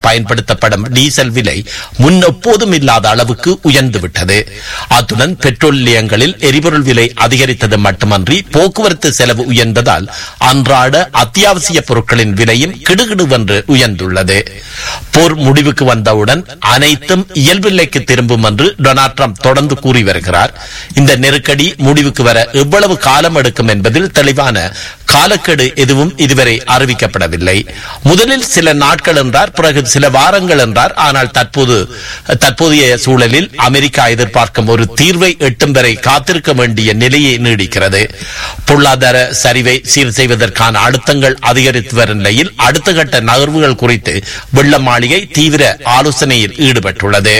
பயன்படுத்தப்படும் டீசல் விலை முன் எப்போதும் இல்லாத அளவுக்கு உயர்ந்துவிட்டது அத்துடன் பெட்ரோல் நிலையங்களில் எரிபொருள் விலை அதிகரித்தது மட்டுமன்றி போக்குவரத்து செலவு உயர்ந்ததால் அன்றாட அத்தியாவசிய பொருட்களின் விலையும் கிடுகிடுவென்று உயர்ந்துள்ளது போர் முடிவுக்கு வந்தவுடன் அனைத்தும் இயல்பு நிலைக்கு திரும்பும் என்று டொனால்ட் ட்ரம்ப் தொடர்ந்து கூறி வருகிறார் இந்த நெருக்கடி முடிவுக்கு வர எவ்வளவு காலம் எடுக்கும் என்பதில் தெளிவான காலக்கெடு எதுவும் இதுவரை அறிவிக்கப்படவில்லை முதலில் சில நாட்கள் என்றார் பிறகு சில வாரங்கள் என்றார் ஆனால் தற்போது தற்போதைய சூழலில் அமெரிக்கா எதிர்பார்க்கும் ஒரு தீர்வை எட்டும் வரை காத்திருக்க வேண்டிய நிலையை நீடிக்கிறது பொருளாதார சரிவை சீர் செய்வதற்கான அழுத்தங்கள் அதிகரித்து வரும் நிலையில் அடுத்த கட்ட நகர்வுகள் குறித்து வெள்ள மாளிகை தீவிர ஆலோசனையில் ஈடுபட்டுள்ளது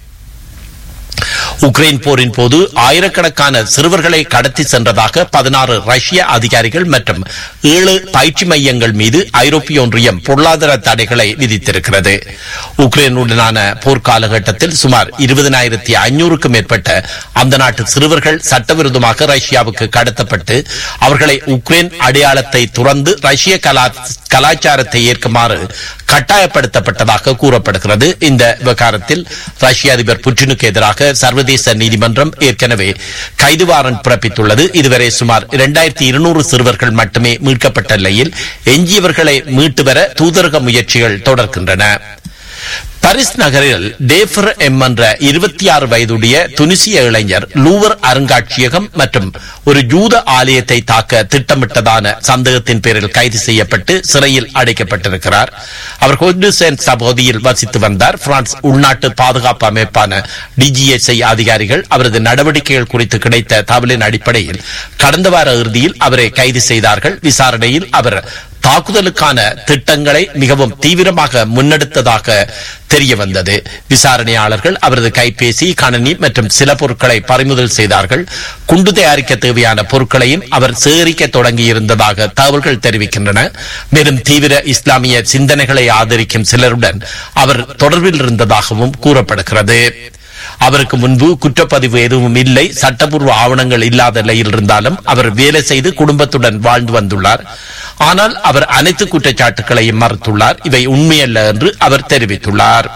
உக்ரைன் போரின் போது ஆயிரக்கணக்கான சிறுவர்களை கடத்தி சென்றதாக பதினாறு ரஷ்ய அதிகாரிகள் மற்றும் ஏழு பயிற்சி மையங்கள் மீது ஐரோப்பிய ஒன்றியம் பொருளாதார தடைகளை விதித்திருக்கிறது உக்ரைனுடனான போர் காலகட்டத்தில் சுமார் இருபதனாயிரத்தி ஐநூறுக்கும் மேற்பட்ட அந்த நாட்டு சிறுவர்கள் சட்டவிரோதமாக ரஷ்யாவுக்கு கடத்தப்பட்டு அவர்களை உக்ரைன் அடையாளத்தை துறந்து ரஷ்ய கலா கலாச்சாரத்தை ஏற்குமாறு கட்டாயப்படுத்தப்பட்டதாக கூறப்படுகிறது இந்த விவகாரத்தில் ரஷ்ய அதிபர் புட்டினுக்கு எதிராக சர்வதேச நீதிமன்றம் ஏற்கனவே கைது வாரண்ட் பிறப்பித்துள்ளது இதுவரை சுமார் இரண்டாயிரத்தி இருநூறு சிறுவர்கள் மட்டுமே மீட்கப்பட்ட நிலையில் எஞ்சியவர்களை மீட்டு வர தூதரக முயற்சிகள் தொடர்கின்றன பாரிஸ் நகரில் டேஃபர் எம் என்ற இருபத்தி ஆறு வயதுடைய துனிசிய இளைஞர் லூவர் அருங்காட்சியகம் மற்றும் ஒரு ஜூத ஆலயத்தை தாக்க திட்டமிட்டதான சந்தேகத்தின் பேரில் கைது செய்யப்பட்டு சிறையில் அடைக்கப்பட்டிருக்கிறார் அவர் ஹொட்னுசென் பகுதியில் வசித்து வந்தார் பிரான்ஸ் உள்நாட்டு பாதுகாப்பு அமைப்பான டிஜிஎஸ்ஐ அதிகாரிகள் அவரது நடவடிக்கைகள் குறித்து கிடைத்த தகவலின் அடிப்படையில் கடந்த வார இறுதியில் அவரை கைது செய்தார்கள் விசாரணையில் அவர் தாக்குதலுக்கான திட்டங்களை மிகவும் தீவிரமாக முன்னெடுத்ததாக தெரிய வந்தது விசாரணையாளர்கள் அவரது கைபேசி கணனி மற்றும் சில பொருட்களை பறிமுதல் செய்தார்கள் குண்டு தயாரிக்க தேவையான பொருட்களையும் அவர் சேகரிக்க தொடங்கியிருந்ததாக தகவல்கள் தெரிவிக்கின்றன மேலும் தீவிர இஸ்லாமிய சிந்தனைகளை ஆதரிக்கும் சிலருடன் அவர் தொடர்பில் இருந்ததாகவும் கூறப்படுகிறது அவருக்கு முன்பு குற்றப்பதிவு எதுவும் இல்லை சட்டப்பூர்வ ஆவணங்கள் இல்லாத நிலையில் இருந்தாலும் அவர் வேலை செய்து குடும்பத்துடன் வாழ்ந்து வந்துள்ளார் ஆனால் அவர் அனைத்து குற்றச்சாட்டுகளையும் மறுத்துள்ளார் இவை உண்மையல்ல என்று அவர் தெரிவித்துள்ளார்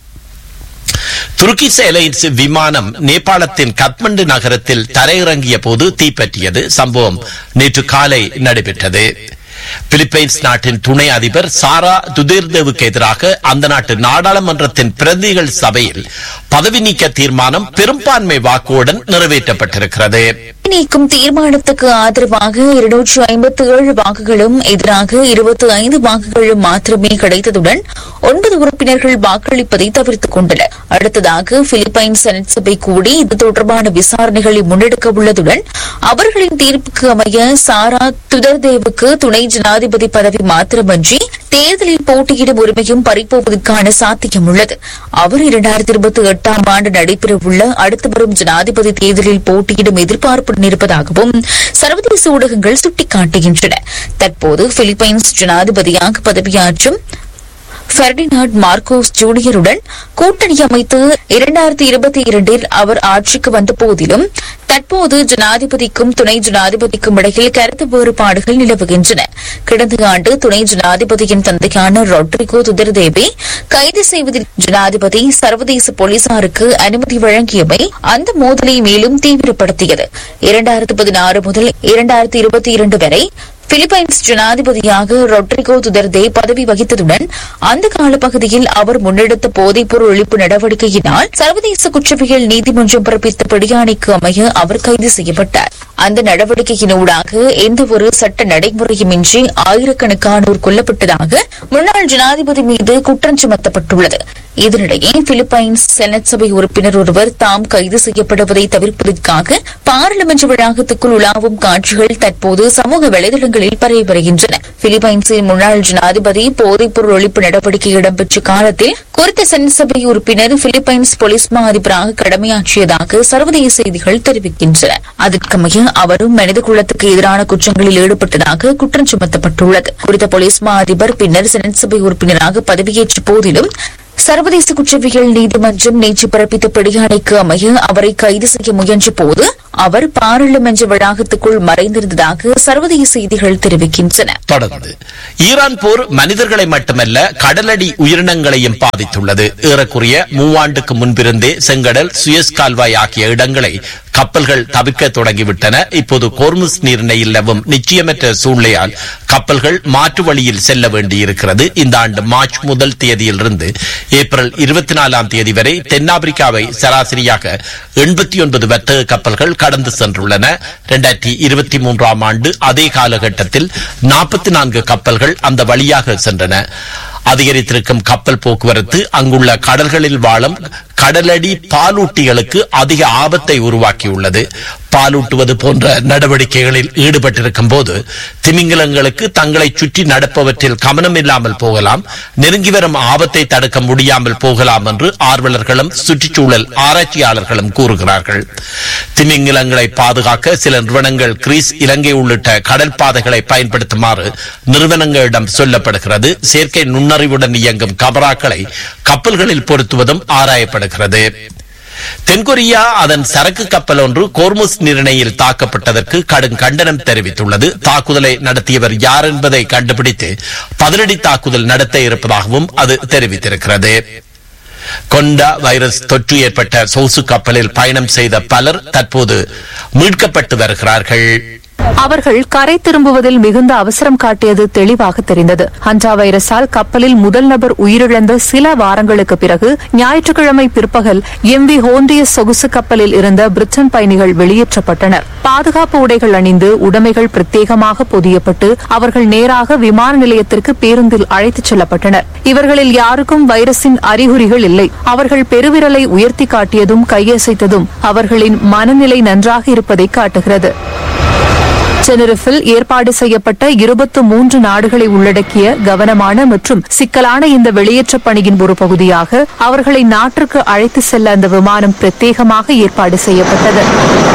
துருக்கி ஏர்லைன்ஸ் விமானம் நேபாளத்தின் கத்மண்டு நகரத்தில் தரையிறங்கிய போது தீப்பற்றியது சம்பவம் நேற்று காலை நடைபெற்றது பிலிப்பைன்ஸ் நாட்டின் துணை அதிபர் சாரா துதேர்தேவுக்கு எதிராக அந்த நாட்டு நாடாளுமன்றத்தின் பிரதிநிதிகள் சபையில் பதவி நீக்க தீர்மானம் பெரும்பான்மை வாக்குடன் நிறைவேற்றப்பட்டிருக்கிறது நீக்கும் தீர்மானத்துக்கு ஆதரவாக இருநூற்று ஐம்பத்தி ஏழு வாக்குகளும் எதிராக இருபத்தி ஐந்து வாக்குகளும் மாத்திரமே கிடைத்ததுடன் ஒன்பது உறுப்பினர்கள் வாக்களிப்பதை தவிர்த்துக் கொண்டனர் அடுத்ததாக பிலிப்பைன் செனட் சபை கூடி இது தொடர்பான விசாரணைகளை முன்னெடுக்க உள்ளதுடன் அவர்களின் தீர்ப்புக்கு அமைய சாரா துதர்தேவுக்கு துணை ஜனாதிபதி பதவி மாத்திரமன்றி தேர்தலில் போட்டியிடும் உரிமையும் பறிப்போவதற்கான சாத்தியம் உள்ளது அவர் இரண்டாயிரத்தி இருபத்தி எட்டாம் ஆண்டு நடைபெறவுள்ள அடுத்து வரும் ஜனாதிபதி தேர்தலில் போட்டியிடும் எதிர்பார்ப்புடன் இருப்பதாகவும் சர்வதேச ஊடகங்கள் சுட்டிக்காட்டுகின்றன தற்போது பிலிப்பைன்ஸ் ஜனாதிபதியாக பதவியாற்றும் பெர்டினாட் மார்க்கோஸ் ஜூனியருடன் கூட்டணி அமைத்து இரண்டாயிரத்தி இருபத்தி இரண்டில் அவர் ஆட்சிக்கு வந்த போதிலும் தற்போது ஜனாதிபதிக்கும் துணை ஜனாதிபதிக்கும் இடையில் கருத்து வேறுபாடுகள் நிலவுகின்றன கடந்த ஆண்டு துணை ஜனாதிபதியின் தந்தையான ரொட்ரிகோ துதர்தேவை கைது செய்வதில் ஜனாதிபதி சர்வதேச போலீசாருக்கு அனுமதி வழங்கியமை அந்த மோதலை மேலும் தீவிரப்படுத்தியது இரண்டாயிரத்து பதினாறு முதல் இரண்டாயிரத்தி இருபத்தி இரண்டு வரை பிலிப்பைன்ஸ் ஜனாதிபதியாக ரொட்ரிகோ துதர்தே பதவி வகித்ததுடன் அந்த காலப்பகுதியில் அவர் முன்னெடுத்த போதைப்பொருள் ஒழிப்பு நடவடிக்கையினால் சர்வதேச குற்றவியல் நீதிமன்றம் பிறப்பித்த பிடியாணைக்கு அமைய அவர் கைது செய்யப்பட்டார் அந்த நடவடிக்கையினூடாக எந்த ஒரு சட்ட நடைமுறையுமின்றி ஆயிரக்கணக்கானோர் கொல்லப்பட்டதாக முன்னாள் ஜனாதிபதி மீது குற்றம் சுமத்தப்பட்டுள்ளது இதனிடையே பிலிப்பைன்ஸ் செனட் சபை உறுப்பினர் ஒருவர் தாம் கைது செய்யப்படுவதை தவிர்ப்பதற்காக பாராளுமன்ற வளாகத்துக்குள் உலாவும் காட்சிகள் தற்போது சமூக வலைதளங்களில் பரவி வருகின்றன பிலிப்பைன்ஸின் முன்னாள் ஜனாதிபதி போதைப்பொருள் ஒழிப்பு நடவடிக்கை இடம்பெற்ற காலத்தில் குறித்த செனட் சபை உறுப்பினர் பிலிப்பைன்ஸ் போலீஸ் மா அதிபராக கடமையாற்றியதாக சர்வதேச செய்திகள் தெரிவிக்கின்றன அதற்கமைய அவரும் மனித குலத்துக்கு எதிரான குற்றங்களில் ஈடுபட்டதாக குற்றம் சுமத்தப்பட்டுள்ளது குறித்த போலீஸ் மா அதிபர் பின்னர் செனட் சபை உறுப்பினராக பதவியேற்ற போதிலும் சர்வதேச குற்றவியல் நீதிமன்றம் நேற்று பிறப்பித்த பிடியாணைக்கு அமைய அவரை கைது செய்ய முயன்ற போது அவர் பாராளுமன்ற வளாகத்துக்குள் மறைந்திருந்ததாக சர்வதேச செய்திகள் தெரிவிக்கின்றன தொடர்ந்து ஈரான் போர் மனிதர்களை மட்டுமல்ல கடலடி உயிரினங்களையும் பாதித்துள்ளது ஏறக்குறைய மூவாண்டுக்கு முன்பிருந்தே செங்கடல் சுயஸ் கால்வாய் ஆகிய இடங்களை கப்பல்கள் தவிர்க்க தொடங்கிவிட்டன இப்போது கோர்முஸ் நீரிணையில் நிலவும் நிச்சயமற்ற சூழ்நிலையால் கப்பல்கள் மாற்று வழியில் செல்ல வேண்டியிருக்கிறது இந்த ஆண்டு மார்ச் முதல் தேதியிலிருந்து ஏப்ரல் இருபத்தி நாலாம் தேதி வரை தென்னாப்பிரிக்காவை சராசரியாக எண்பத்தி ஒன்பது வர்த்தக கப்பல்கள் கடந்து சென்றுள்ளன இரண்டாயிரத்தி இருபத்தி மூன்றாம் ஆண்டு அதே காலகட்டத்தில் நாற்பத்தி நான்கு கப்பல்கள் அந்த வழியாக சென்றன அதிகரித்திருக்கும் கப்பல் போக்குவரத்து அங்குள்ள கடல்களில் வாழும் கடலடி பாலூட்டிகளுக்கு அதிக ஆபத்தை உருவாக்கியுள்ளது பாலூட்டுவது போன்ற நடவடிக்கைகளில் ஈடுபட்டிருக்கும் போது திமிங்கலங்களுக்கு தங்களை சுற்றி நடப்பவற்றில் கவனம் இல்லாமல் போகலாம் நெருங்கி வரும் ஆபத்தை தடுக்க முடியாமல் போகலாம் என்று ஆர்வலர்களும் சுற்றுச்சூழல் ஆராய்ச்சியாளர்களும் கூறுகிறார்கள் திமிங்கலங்களை பாதுகாக்க சில நிறுவனங்கள் கிரீஸ் இலங்கை உள்ளிட்ட கடல் பாதைகளை பயன்படுத்துமாறு நிறுவனங்களிடம் சொல்லப்படுகிறது செயற்கை நுண்ணறிவுடன் இயங்கும் கபராக்களை கப்பல்களில் பொருத்துவதும் ஆராயப்படுகிறது தென்கொரியா அதன் சரக்கு கப்பல் ஒன்று கோர்முஸ் நீரிணையில் தாக்கப்பட்டதற்கு கடும் கண்டனம் தெரிவித்துள்ளது தாக்குதலை நடத்தியவர் யார் என்பதை கண்டுபிடித்து பதிலடி தாக்குதல் நடத்த இருப்பதாகவும் அது தெரிவித்திருக்கிறது கொண்டா வைரஸ் தொற்று ஏற்பட்ட சொகுசு கப்பலில் பயணம் செய்த பலர் தற்போது மீட்கப்பட்டு வருகிறார்கள் அவர்கள் கரை திரும்புவதில் மிகுந்த அவசரம் காட்டியது தெளிவாக தெரிந்தது ஹண்டா வைரஸால் கப்பலில் முதல் நபர் உயிரிழந்த சில வாரங்களுக்கு பிறகு ஞாயிற்றுக்கிழமை பிற்பகல் எம் வி ஹோண்டிய சொகுசு கப்பலில் இருந்த பிரிட்டன் பயணிகள் வெளியேற்றப்பட்டனர் பாதுகாப்பு உடைகள் அணிந்து உடைமைகள் பிரத்யேகமாக பொதியப்பட்டு அவர்கள் நேராக விமான நிலையத்திற்கு பேருந்தில் அழைத்துச் செல்லப்பட்டனர் இவர்களில் யாருக்கும் வைரஸின் அறிகுறிகள் இல்லை அவர்கள் பெருவிரலை உயர்த்தி காட்டியதும் கையசைத்ததும் அவர்களின் மனநிலை நன்றாக இருப்பதை காட்டுகிறது செனரிஃபில் ஏற்பாடு செய்யப்பட்ட இருபத்து மூன்று நாடுகளை உள்ளடக்கிய கவனமான மற்றும் சிக்கலான இந்த வெளியேற்றப் பணியின் ஒரு பகுதியாக அவர்களை நாட்டிற்கு அழைத்து செல்ல அந்த விமானம் பிரத்யேகமாக ஏற்பாடு செய்யப்பட்டது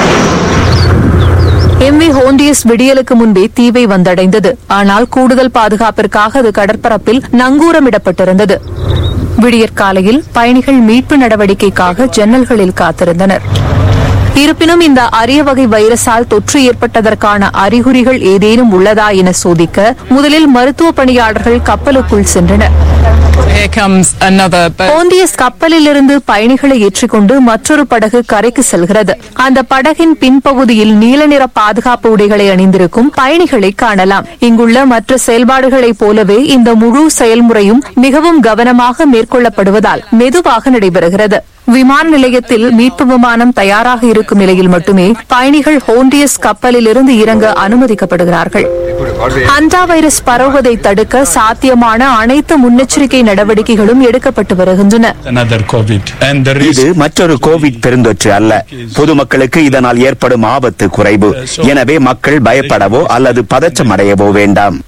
எம் வி ஹோண்டியஸ் விடியலுக்கு முன்பே தீவை வந்தடைந்தது ஆனால் கூடுதல் பாதுகாப்பிற்காக அது கடற்பரப்பில் நங்கூரமிடப்பட்டிருந்தது விடியற்காலையில் பயணிகள் மீட்பு நடவடிக்கைக்காக ஜன்னல்களில் காத்திருந்தனர் இருப்பினும் இந்த அரிய வகை வைரஸால் தொற்று ஏற்பட்டதற்கான அறிகுறிகள் ஏதேனும் உள்ளதா என சோதிக்க முதலில் மருத்துவ பணியாளர்கள் கப்பலுக்குள் சென்றனர் Here comes another boat. போந்தியஸ் கப்பலிலிருந்து பயணிகளை ஏற்றிக்கொண்டு மற்றொரு படகு கரைக்கு செல்கிறது அந்த படகின் பின்பகுதியில் நீல நிற பாதுகாப்பு உடைகளை அணிந்திருக்கும் பயணிகளை காணலாம் இங்குள்ள மற்ற செயல்பாடுகளைப் போலவே இந்த முழு செயல்முறையும் மிகவும் கவனமாக மேற்கொள்ளப்படுவதால் மெதுவாக நடைபெறுகிறது விமான நிலையத்தில் மீட்பு விமானம் தயாராக இருக்கும் நிலையில் மட்டுமே பயணிகள் ஹோண்டியஸ் கப்பலிலிருந்து இறங்க அனுமதிக்கப்படுகிறார்கள் ஹண்டா வைரஸ் பரவுவதை தடுக்க சாத்தியமான அனைத்து முன்னெச்சரிக்கை நடவடிக்கைகளும் எடுக்கப்பட்டு வருகின்றன Another COVID. And the இது risk மற்றொரு கோவிட் பெருந்தொற்று அல்ல பொதுமக்களுக்கு இதனால் ஏற்படும் ஆபத்து குறைவு எனவே மக்கள் பயப்படவோ அல்லது பதற்றம் அடையவோ வேண்டாம்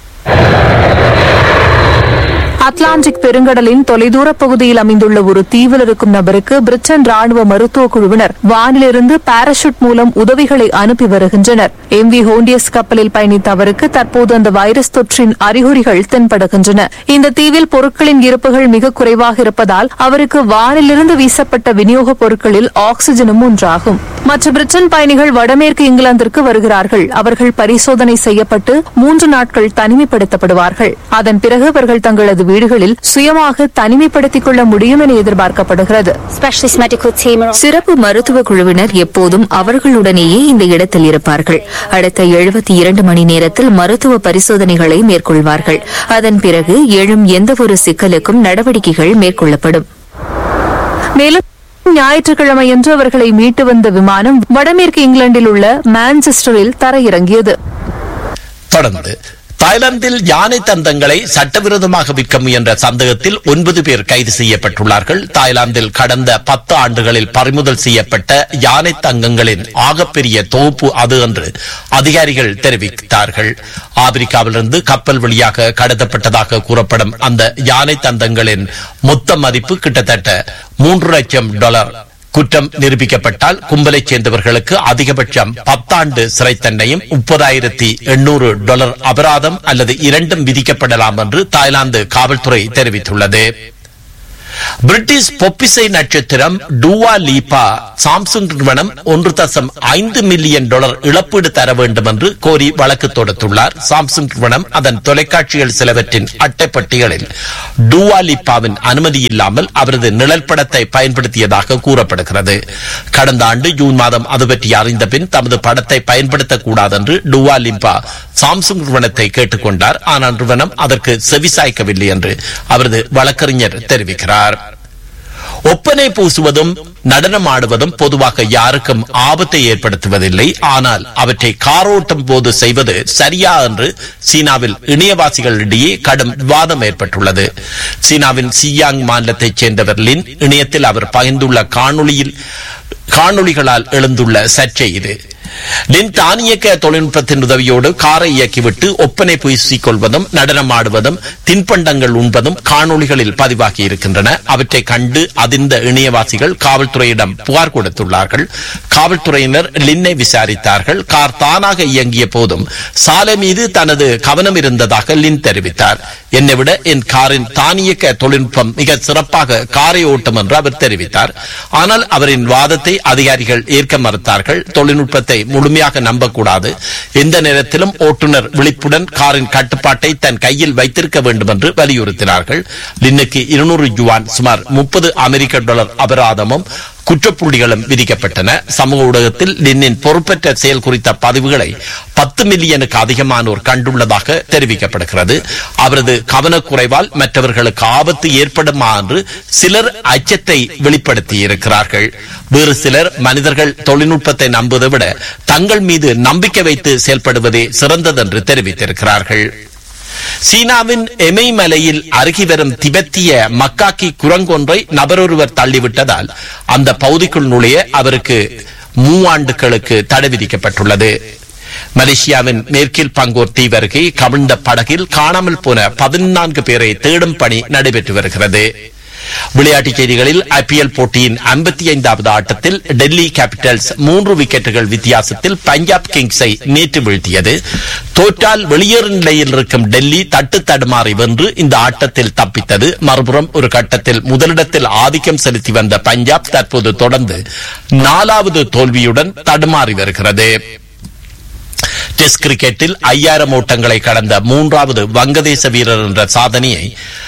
அட்லாண்டிக் பெருங்கடலின் தொலைதூர பகுதியில் அமைந்துள்ள ஒரு தீவில் இருக்கும் நபருக்கு பிரிட்டன் ராணுவ மருத்துவ குழுவினர் வானிலிருந்து பாராசூட் மூலம் உதவிகளை அனுப்பி வருகின்றனர் எம் வி ஹோண்டியஸ் கப்பலில் பயணித்த அவருக்கு தற்போது அந்த வைரஸ் தொற்றின் அறிகுறிகள் தென்படுகின்றன இந்த தீவில் பொருட்களின் இருப்புகள் மிக குறைவாக இருப்பதால் அவருக்கு வானிலிருந்து வீசப்பட்ட விநியோகப் பொருட்களில் ஆக்ஸிஜனும் ஒன்றாகும் மற்ற பிரிட்டன் பயணிகள் வடமேற்கு இங்கிலாந்திற்கு வருகிறார்கள் அவர்கள் பரிசோதனை செய்யப்பட்டு மூன்று நாட்கள் தனிமைப்படுத்தப்படுவார்கள் அதன் பிறகு அவர்கள் தங்களது வீடுகளில் சுயமாக தனிமைப்படுத்திக் கொள்ள முடியும் என எதிர்பார்க்கப்படுகிறது specialist medical team are சிறப்பு மருத்துவ குழுவினர் எப்போதும் அவர்களுடனேயே இந்த இடத்தில் இருப்பார்கள் அடுத்த எழுபத்தி இரண்டு மணி நேரத்தில் மருத்துவ பரிசோதனைகளை மேற்கொள்வார்கள் அதன் பிறகு எழும் எந்தவொரு சிக்கலுக்கும் நடவடிக்கைகள் மேற்கொள்ளப்படும் மேலும் ஞாயிற்றுக்கிழமையன்று அவர்களை மீட்டு வந்த விமானம் வடமேற்கு இங்கிலாந்தில் உள்ள மான்செஸ்டரில் தரையிறங்கியது தொடர்ந்து தாய்லாந்தில் யானை தந்தங்களை சட்டவிரோதமாக விற்க முயன்ற சந்தேகத்தில் ஒன்பது பேர் கைது செய்யப்பட்டுள்ளார்கள் தாய்லாந்தில் கடந்த பத்து ஆண்டுகளில் பறிமுதல் செய்யப்பட்ட யானை தங்கங்களின் ஆகப்பெரிய தொகுப்பு அது என்று அதிகாரிகள் தெரிவித்தார்கள் ஆப்பிரிக்காவிலிருந்து கப்பல் வழியாக கடத்தப்பட்டதாக கூறப்படும் அந்த யானை தந்தங்களின் மொத்த மதிப்பு கிட்டத்தட்ட மூன்று லட்சம் டாலர் குற்றம் நிரூபிக்கப்பட்டால் கும்பலைச் சேர்ந்தவர்களுக்கு அதிகபட்சம் பத்தாண்டு சிறை தண்டனையும் முப்பதாயிரத்தி எண்ணூறு டாலர் அபராதம் அல்லது இரண்டும் விதிக்கப்படலாம் என்று தாய்லாந்து காவல்துறை தெரிவித்துள்ளது பிரிட்டிஷ் பொப்பிசை நட்சத்திரம் டூவா லீபா சாம்சுங் நிறுவனம் ஒன்று தசம் ஐந்து மில்லியன் டாலர் இழப்பீடு தர வேண்டும் என்று கோரி வழக்கு தொடுத்துள்ளார் சாம்சுங் நிறுவனம் அதன் தொலைக்காட்சிகள் சிலவற்றின் அட்டைப்பட்டிகளில் டூவா லீபாவின் அனுமதி இல்லாமல் அவரது நிழல் படத்தை பயன்படுத்தியதாக கூறப்படுகிறது கடந்த ஆண்டு ஜூன் மாதம் அது பற்றி அறிந்த பின் தமது படத்தை பயன்படுத்தக்கூடாது என்று டூவா லிம்பா சாம்சுங் நிறுவனத்தை கேட்டுக்கொண்டார் ஆனால் நிறுவனம் அதற்கு செவிசாய்க்கவில்லை என்று அவரது வழக்கறிஞர் தெரிவிக்கிறார் ஒப்பனை பூசுவதும் நடனம் ஆடுவதும் பொதுவாக யாருக்கும் ஆபத்தை ஏற்படுத்துவதில்லை ஆனால் அவற்றை காரோட்டும் போது செய்வது சரியா என்று சீனாவில் இணையவாசிகளிடையே கடும் விவாதம் ஏற்பட்டுள்ளது சீனாவின் சியாங் மாநிலத்தைச் சேர்ந்தவர் லின் இணையத்தில் அவர் பகிர்ந்துள்ள காணொளியில் காணொளிகளால் எழுந்துள்ள சர்ச்சை இது லின் தானியக்க தொழில்நுட்பத்தின் உதவியோடு காரை இயக்கிவிட்டு ஒப்பனை பூசிக் கொள்வதும் நடனம் ஆடுவதும் தின்பண்டங்கள் உண்பதும் காணொளிகளில் பதிவாகி இருக்கின்றன அவற்றை கண்டு அதிர்ந்த இணையவாசிகள் காவல்துறையிடம் புகார் கொடுத்துள்ளார்கள் காவல்துறையினர் லின்னை விசாரித்தார்கள் கார் தானாக இயங்கிய போதும் சாலை மீது தனது கவனம் இருந்ததாக லின் தெரிவித்தார் என்னை விட என் காரின் தானியக்க தொழில்நுட்பம் மிக சிறப்பாக காரை ஓட்டும் என்று அவர் தெரிவித்தார் ஆனால் அவரின் வாதத்தை அதிகாரிகள் ஏற்க மறுத்தார்கள் தொழில்நுட்பத்தை முழுமையாக நம்பக்கூடாது எந்த நேரத்திலும் ஓட்டுநர் விழிப்புடன் காரின் கட்டுப்பாட்டை தன் கையில் வைத்திருக்க வேண்டும் என்று வலியுறுத்தினார்கள் லின்னுக்கு இருநூறு யுவான் சுமார் முப்பது அமெரிக்க டாலர் அபராதமும் குற்றப்புள்ளிகளும் விதிக்கப்பட்டன சமூக ஊடகத்தில் லின்னின் பொறுப்பற்ற செயல் குறித்த பதிவுகளை பத்து மில்லியனுக்கு அதிகமானோர் கண்டுள்ளதாக தெரிவிக்கப்படுகிறது அவரது கவனக்குறைவால் மற்றவர்களுக்கு ஆபத்து ஏற்படுமா என்று சிலர் அச்சத்தை வெளிப்படுத்தி இருக்கிறார்கள் வேறு சிலர் மனிதர்கள் தொழில்நுட்பத்தை நம்புவதை விட தங்கள் மீது நம்பிக்கை வைத்து செயல்படுவதே சிறந்ததென்று தெரிவித்திருக்கிறார்கள் சீனாவின் எமை மலையில் அருகி வரும் திபெத்திய மக்காக்கி குரங்கொன்றை நபரொருவர் தள்ளிவிட்டதால் அந்த பகுதிக்குள் நுழைய அவருக்கு மூவாண்டுகளுக்கு தடை விதிக்கப்பட்டுள்ளது மலேசியாவின் மேற்கில் பங்கோர் தீவு அருகே கவிழ்ந்த படகில் காணாமல் போன பதினான்கு பேரை தேடும் பணி நடைபெற்று வருகிறது விளையாட்டுச் செய்திகளில் ஐபிஎல் போட்டியின் ஐம்பத்தி ஐந்தாவது ஆட்டத்தில் டெல்லி கேபிட்டல்ஸ் மூன்று விக்கெட்டுகள் வித்தியாசத்தில் பஞ்சாப் கிங்ஸை நேற்று வீழ்த்தியது தோற்றால் வெளியேறு நிலையில் இருக்கும் டெல்லி தட்டு தடுமாறி வென்று இந்த ஆட்டத்தில் தப்பித்தது மறுபுறம் ஒரு கட்டத்தில் முதலிடத்தில் ஆதிக்கம் செலுத்தி வந்த பஞ்சாப் தற்போது தொடர்ந்து நாலாவது தோல்வியுடன் தடுமாறி வருகிறது டெஸ்ட் கிரிக்கெட்டில் ஐயாயிரம் ஓட்டங்களை கடந்த மூன்றாவது வங்கதேச வீரர் என்ற சாதனையை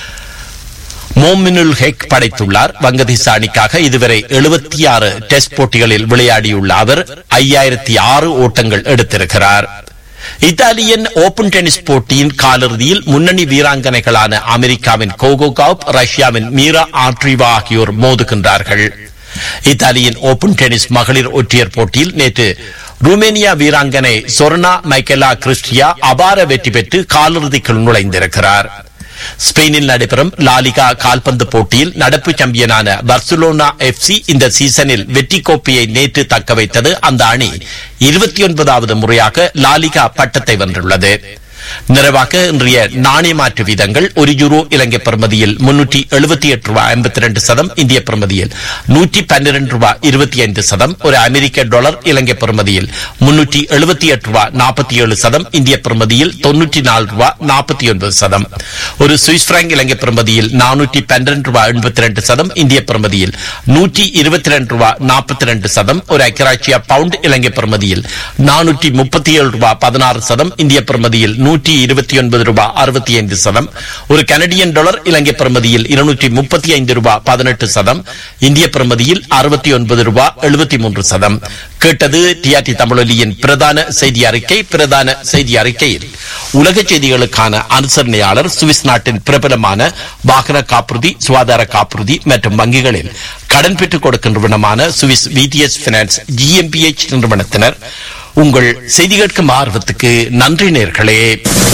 மோமினுல் ஹெக் படைத்துள்ளார் வங்கதேச அணிக்காக இதுவரை எழுபத்தி ஆறு டெஸ்ட் போட்டிகளில் விளையாடியுள்ள அவர் ஐயாயிரத்தி ஆறு ஓட்டங்கள் எடுத்திருக்கிறார் இத்தாலியன் ஓபன் டென்னிஸ் போட்டியின் காலிறுதியில் முன்னணி வீராங்கனைகளான அமெரிக்காவின் கோகோ காப் ரஷ்யாவின் மீரா ஆட்ரிவா ஆகியோர் மோதுகின்றார்கள் இத்தாலியின் ஓபன் டென்னிஸ் மகளிர் ஒற்றையர் போட்டியில் நேற்று ருமேனியா வீராங்கனை சொர்ணா மைக்கேலா கிறிஸ்டியா அபார வெற்றி பெற்று காலிறுதிக்குள் நுழைந்திருக்கிறார் ஸ்பெயினில் நடைபெறும் லாலிகா கால்பந்து போட்டியில் நடப்பு சாம்பியனான பர்சுலோனா எஃப்சி இந்த சீசனில் வெற்றி கோப்பையை நேற்று தக்க வைத்தது அந்த அணி இருபத்தி ஒன்பதாவது முறையாக லாலிகா பட்டத்தை வென்றுள்ளது நிறைவாக இன்றைய நாணய மாற்று வீதங்கள் ஒரு யூரோ இலங்கை பிரமதியில் முன்னூற்றி எழுபத்தி எட்டு ரூபாய் ஐம்பத்தி ரெண்டு சதம் இந்திய பிரமதியில் நூற்றி பன்னிரண்டு ரூபாய் இருபத்தி ஐந்து சதம் ஒரு அமெரிக்க டாலர் இலங்கை பிரமதியில் முன்னூற்றி எழுபத்தி எட்டு ரூபாய் நாற்பத்தி ஏழு சதம் இந்திய பிரமதியில் தொன்னூற்றி நாலு ரூபாய் நாற்பத்தி ஒன்பது சதம் ஒரு சுவிஸ் பிராங்க் இலங்கை பிரமதியில் நானூற்றி பன்னிரண்டு ரூபாய் எண்பத்தி ரெண்டு சதம் இந்திய பிரமதியில் நூற்றி இருபத்தி ரெண்டு ரூபாய் நாற்பத்தி ரெண்டு சதம் ஒரு அக்கராட்சியா பவுண்ட் இலங்கை பிரமதியில் நானூற்றி முப்பத்தி ஏழு ரூபாய் பதினாறு சதம் இந்திய பிரமதியில் நூற்றி இருபத்தி ஒன்பது ரூபாய் அறுபத்தி ஐந்து சதம் ஒரு கனடியன் டாலர் இலங்கை பிரமதியில் இருநூற்றி முப்பத்தி ஐந்து ரூபாய் பதினெட்டு சதம் இந்திய பிரமதியில் அறுபத்தி ஒன்பது ரூபாய் எழுபத்தி மூன்று சதம் கேட்டது டிஆர்டி தமிழொலியின் பிரதான செய்தி அறிக்கை பிரதான செய்தி அறிக்கையில் உலக செய்திகளுக்கான அனுசரணையாளர் சுவிஸ் நாட்டின் பிரபலமான வாகன காப்புறுதி சுகாதார காப்புறுதி மற்றும் வங்கிகளில் கடன் பெற்றுக் கொடுக்கின்றவனமான சுவிஸ் விடிஎஸ் பினான்ஸ் ஜிஎம்பிஎச் நிறுவனத்தினர் உங்கள் செய்தி கேட்கும் ஆர்வத்துக்கு நன்றி நேர்களே